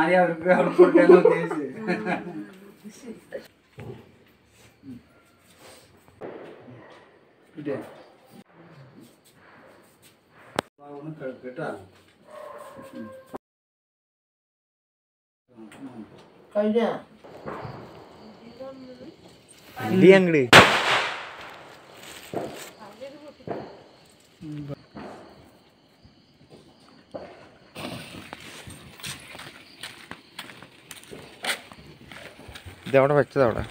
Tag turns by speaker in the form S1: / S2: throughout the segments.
S1: ഞാനേ അവർക്ക് അവിടെ കൊടുക്കാന്ന് ഉദ്ദേശിച്ചത് കിട്ടിയോ? ആ, ഒന്ന് കേട്ടാ
S2: കഴിഞ്ഞ
S3: ഇല്ലേ അങ്ങട് ഇതവിടെ വെച്ചതവിടെ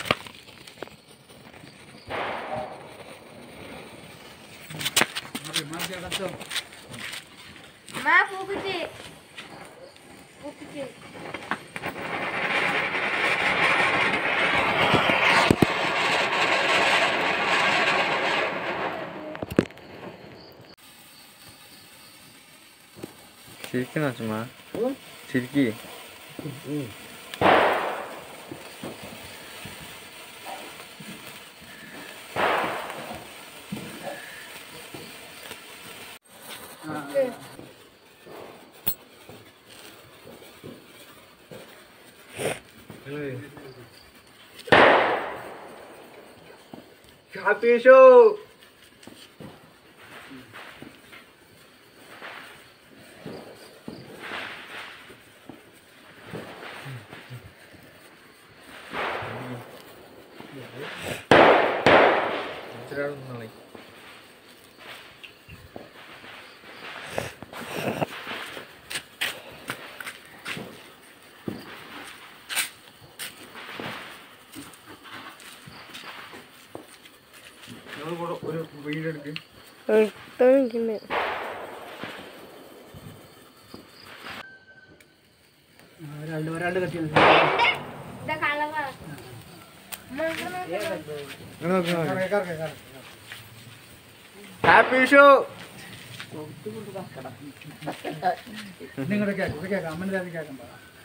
S4: അമ്മ പൂക്കുറ്റി പൂക്കുറ്റി
S3: ശരിക്കും അച്ഛമ്മ ശരിക്ക് ഹാപ്പി ഷോ ഒരു വീഡിയോ എടുക്ക്
S1: രണ്ട് ഒരാണ്ട് കെട്ടിയത്
S4: ഇതാ കളവാ
S3: ഹാപ്പി ഷോ
S1: നിങ്ങളുടെ കേൾക്കും ഇത് കേൾക്കാം അമ്മൻ്റെ അത് കേൾക്കണ്ട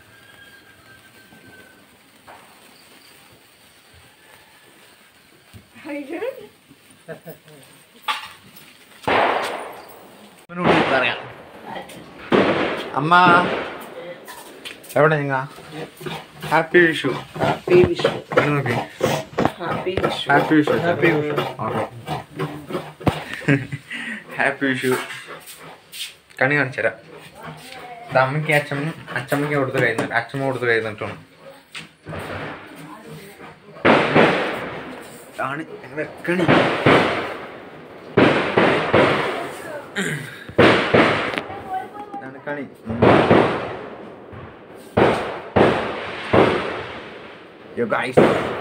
S3: പറയാം അമ്മ എവിടെ നിങ്ങ ഹാപ്പി വിഷു
S2: ഹാപ്പി വിഷു
S3: ഇവിടെ നോക്കി
S2: happy Vishu
S3: happy Vishu happy Vishu happy Vishu കണി കാണിച്ചുതരാം ഇത് അമ്മയ്ക്ക് അച്ഛമ്മ അച്ഛമ്മയ്ക്ക് കൊടുത്ത് കഴിയുന്നുണ്ട് അച്ഛമ്മ കൊടുത്ത് കഴിയുന്നിട്ടാണ് ആണ് ഞങ്ങളുടെ കണി ഇതാണ് കണി Yo guys.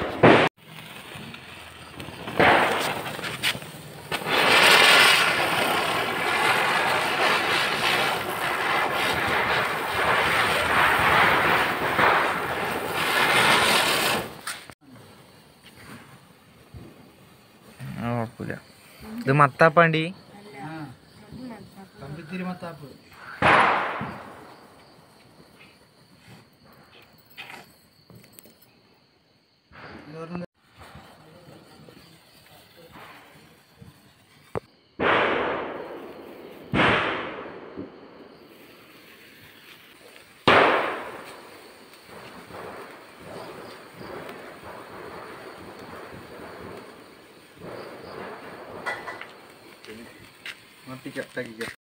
S3: കുഴപ്പമില്ല ഇത് മത്താപ്പാണ്ടി
S1: ആ കമ്പിത്തിരി മത്താപ്പ് ഇത് ഒരെണ്ണം
S3: മത്തിക്ക